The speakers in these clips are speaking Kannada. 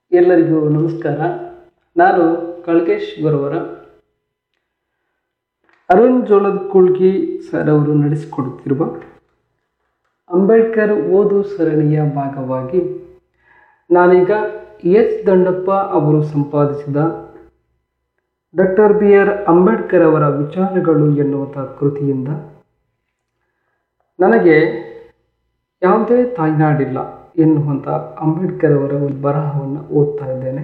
ಎಲ್ಲರಿಗೂ ನಮಸ್ಕಾರ ನಾನು ಕಳ್ಕೇಶ್ ಗುರುವರ ಅರುಣ್ ಜೋಳದ ಕುಳ್ಗಿ ಸರ್ ಅವರು ನಡೆಸಿಕೊಡುತ್ತಿರುವ ಅಂಬೇಡ್ಕರ್ ಓದು ಸರಣಿಯ ಭಾಗವಾಗಿ ನಾನೀಗ ಎಸ್ ದಂಡಪ್ಪ ಅವರು ಸಂಪಾದಿಸಿದ ಡಾಕ್ಟರ್ ಬಿ ಆರ್ ಅಂಬೇಡ್ಕರ್ ಅವರ ವಿಚಾರಗಳು ಎನ್ನುವಂಥ ಕೃತಿಯಿಂದ ನನಗೆ ಯಾವುದೇ ತಾಯ್ನಾಡಿಲ್ಲ ಎನ್ನುವಂಥ ಅಂಬೇಡ್ಕರ್ ಅವರ ಒಂದು ಬರಹವನ್ನು ಓದ್ತಾ ಇದ್ದೇನೆ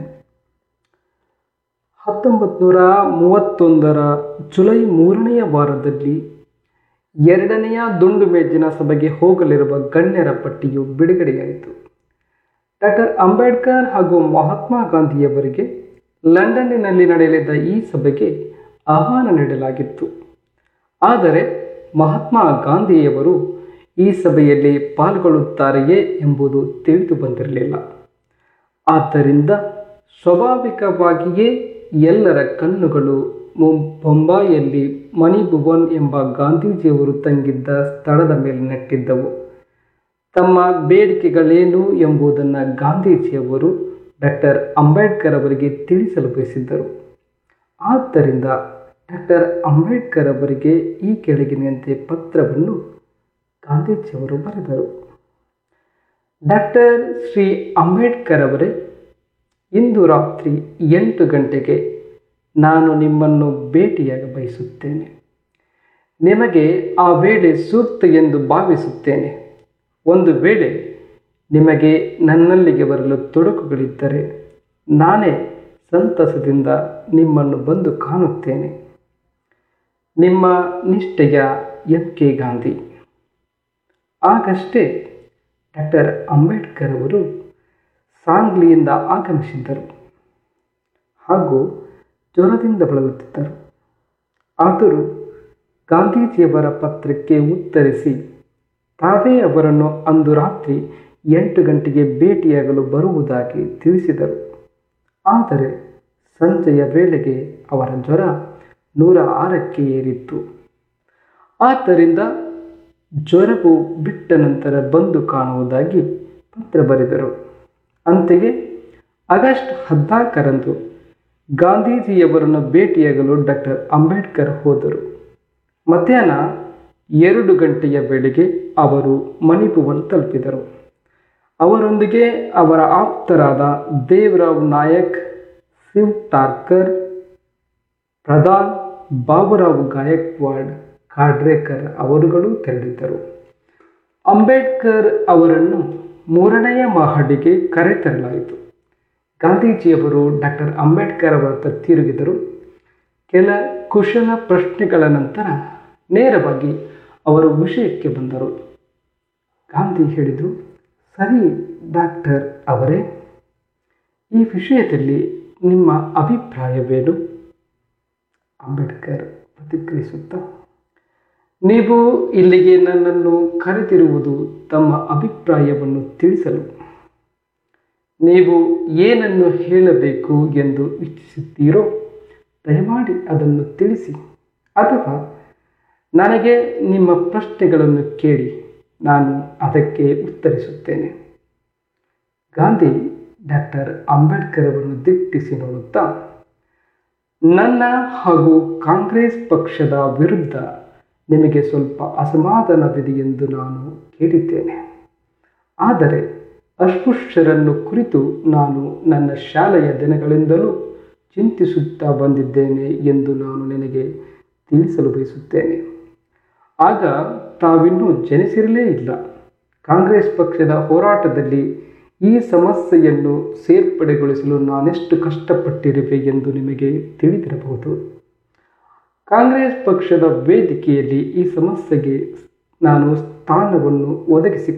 ಹತ್ತೊಂಬತ್ತು ನೂರ ಮೂವತ್ತೊಂದರ ಜುಲೈ ಮೂರನೆಯ ವಾರದಲ್ಲಿ ಎರಡನೆಯ ದುಂಡು ಮೇಜಿನ ಸಭೆಗೆ ಹೋಗಲಿರುವ ಗಣ್ಯರ ಪಟ್ಟಿಯು ಬಿಡುಗಡೆಯಾಯಿತು ಡಾಕ್ಟರ್ ಅಂಬೇಡ್ಕರ್ ಹಾಗೂ ಮಹಾತ್ಮ ಗಾಂಧಿಯವರಿಗೆ ಲಂಡನ್ನಿನಲ್ಲಿ ನಡೆಯಲಿದ್ದ ಈ ಸಭೆಗೆ ಆಹ್ವಾನ ನೀಡಲಾಗಿತ್ತು ಆದರೆ ಮಹಾತ್ಮ ಗಾಂಧಿಯವರು ಈ ಸಭೆಯಲ್ಲಿ ಪಾಲ್ಗೊಳ್ಳುತ್ತಾರೆಯೇ ಎಂಬುದು ತಿಳಿದು ಬಂದಿರಲಿಲ್ಲ ಆದ್ದರಿಂದ ಸ್ವಾಭಾವಿಕವಾಗಿಯೇ ಎಲ್ಲರ ಕಣ್ಣುಗಳು ಮು- ಬೊಂಬಾಯಿಯಲ್ಲಿ ಮಣಿಭುವನ್ ಎಂಬ ಗಾಂಧೀಜಿಯವರು ತಂಗಿದ್ದ ಸ್ಥಳದ ಮೇಲೆ ನೆಟ್ಟಿದ್ದವು ತಮ್ಮ ಬೇಡಿಕೆಗಳೇನು ಎಂಬುದನ್ನು ಗಾಂಧೀಜಿಯವರು ಡಾಕ್ಟರ್ ಅಂಬೇಡ್ಕರ್ ಅವರಿಗೆ ತಿಳಿಸಲು ಬಯಸಿದ್ದರು ಆದ್ದರಿಂದ ಡಾಕ್ಟರ್ ಅಂಬೇಡ್ಕರ್ ಅವರಿಗೆ ಈ ಕೆಳಗಿನಂತೆ ಪತ್ರವನ್ನು ಗಾಂಧೀಜಿಯವರು ಬರೆದರು ಡಾಕ್ಟರ್ ಶ್ರೀ ಅಂಬೇಡ್ಕರ್ ಅವರೇ ಇಂದು ರಾತ್ರಿ ಎಂಟು ಗಂಟೆಗೆ ನಾನು ನಿಮ್ಮನ್ನು ಭೇಟಿಯಾಗ ಬಯಸುತ್ತೇನೆ ನಿಮಗೆ ಆ ವೇಳೆ ಸೂಕ್ತ ಎಂದು ಭಾವಿಸುತ್ತೇನೆ ಒಂದು ವೇಳೆ ನಿಮಗೆ ನನ್ನಲ್ಲಿಗೆ ಬರಲು ತೊಡಕುಗಳಿದ್ದರೆ ನಾನೇ ಸಂತಸದಿಂದ ನಿಮ್ಮನ್ನು ಬಂದು ಕಾಣುತ್ತೇನೆ ನಿಮ್ಮ ನಿಷ್ಠೆಯ ಎಂ ಕೆ ಗಾಂಧಿ ಆಗಷ್ಟೇ ಡಾಕ್ಟರ್ ಅಂಬೇಡ್ಕರ್ ಅವರು ಸಾಂಗ್ಲಿಯಿಂದ ಆಗಮಿಸಿದ್ದರು ಹಾಗೂ ಜ್ವರದಿಂದ ಬಳಲುತ್ತಿದ್ದರು ಆದರೂ ಗಾಂಧೀಜಿಯವರ ಪತ್ರಕ್ಕೆ ಉತ್ತರಿಸಿ ತಾವೇ ಅವರನ್ನು ಅಂದು ರಾತ್ರಿ ಎಂಟು ಗಂಟೆಗೆ ಭೇಟಿಯಾಗಲು ಬರುವುದಾಗಿ ತಿಳಿಸಿದರು ಆದರೆ ಸಂಜೆಯ ವೇಳೆಗೆ ಅವರ ಜ್ವರ ನೂರ ಆರಕ್ಕೆ ಏರಿತ್ತು ಆದ್ದರಿಂದ ಜ್ವರವು ಬಿಟ್ಟ ನಂತರ ಬಂದು ಕಾಣುವುದಾಗಿ ಪತ್ರ ಬರೆದರು ಅಂತೆಯೇ ಆಗಸ್ಟ್ ಹದಿನಾಲ್ಕರಂದು ಗಾಂಧೀಜಿಯವರನ್ನು ಭೇಟಿಯಾಗಲು ಡಾಕ್ಟರ್ ಅಂಬೇಡ್ಕರ್ ಹೋದರು ಮಧ್ಯಾಹ್ನ ಎರಡು ಗಂಟೆಯ ವೇಳೆಗೆ ಅವರು ಮಣಿಭುವನ್ ತಲುಪಿದರು ಅವರೊಂದಿಗೆ ಅವರ ಆಪ್ತರಾದ ದೇವರಾವ್ ನಾಯಕ್ ಶಿವ್ ಟಾರ್ಕರ್ ಪ್ರಧಾನ್ ಬಾಬುರಾವ್ ಗಾಯಕ್ವಾಡ್ ಖಾಡ್ರೇಕರ್ ಅವರುಗಳು ತೆರಳಿದ್ದರು ಅಂಬೇಡ್ಕರ್ ಅವರನ್ನು ಮೂರನೆಯ ಮಹಡಿಗೆ ಕರೆತರಲಾಯಿತು ಗಾಂಧೀಜಿಯವರು ಡಾಕ್ಟರ್ ಅಂಬೇಡ್ಕರ್ ಅವರ ಹತ್ರ ತಿರುಗಿದರು ಕೆಲ ಕುಶಲ ಪ್ರಶ್ನೆಗಳ ನಂತರ ನೇರವಾಗಿ ಅವರು ವಿಷಯಕ್ಕೆ ಬಂದರು ಗಾಂಧಿ ಹೇಳಿದರು ಸರಿ ಡಾಕ್ಟರ್ ಅವರೇ ಈ ವಿಷಯದಲ್ಲಿ ನಿಮ್ಮ ಅಭಿಪ್ರಾಯವೇನು ಅಂಬೇಡ್ಕರ್ ಪ್ರತಿಕ್ರಿಯಿಸುತ್ತಾ ನೀವು ಇಲ್ಲಿಗೆ ನನ್ನನ್ನು ಕರೆತಿರುವುದು ತಮ್ಮ ಅಭಿಪ್ರಾಯವನ್ನು ತಿಳಿಸಲು ನೀವು ಏನನ್ನು ಹೇಳಬೇಕು ಎಂದು ಇಚ್ಛಿಸುತ್ತೀರೋ ದಯಮಾಡಿ ಅದನ್ನು ತಿಳಿಸಿ ಅಥವಾ ನನಗೆ ನಿಮ್ಮ ಪ್ರಶ್ನೆಗಳನ್ನು ಕೇಳಿ ನಾನು ಅದಕ್ಕೆ ಉತ್ತರಿಸುತ್ತೇನೆ ಗಾಂಧಿ ಡಾಕ್ಟರ್ ಅಂಬೇಡ್ಕರ್ ಅವರನ್ನು ದಿಟ್ಟಿಸಿ ನೋಡುತ್ತಾ ನನ್ನ ಹಾಗೂ ಕಾಂಗ್ರೆಸ್ ಪಕ್ಷದ ವಿರುದ್ಧ ನಿಮಗೆ ಸ್ವಲ್ಪ ಅಸಮಾಧಾನವಿದೆ ಎಂದು ನಾನು ಕೇಳಿದ್ದೇನೆ ಆದರೆ ಅಸ್ಪೃಶ್ಯರನ್ನು ಕುರಿತು ನಾನು ನನ್ನ ಶಾಲೆಯ ದಿನಗಳಿಂದಲೂ ಚಿಂತಿಸುತ್ತಾ ಬಂದಿದ್ದೇನೆ ಎಂದು ನಾನು ನಿನಗೆ ತಿಳಿಸಲು ಬಯಸುತ್ತೇನೆ ಆಗ ತಾವಿನ್ನೂ ಜನಿಸಿರಲೇ ಇಲ್ಲ ಕಾಂಗ್ರೆಸ್ ಪಕ್ಷದ ಹೋರಾಟದಲ್ಲಿ ಈ ಸಮಸ್ಯೆಯನ್ನು ಸೇರ್ಪಡೆಗೊಳಿಸಲು ನಾನೆಷ್ಟು ಕಷ್ಟಪಟ್ಟಿರುವೆ ಎಂದು ನಿಮಗೆ ತಿಳಿದಿರಬಹುದು ಕಾಂಗ್ರೆಸ್ ಪಕ್ಷದ ವೇದಿಕೆಯಲ್ಲಿ ಈ ಸಮಸ್ಯೆಗೆ ನಾನು ಸ್ಥಾನವನ್ನು ಒದಗಿಸಿ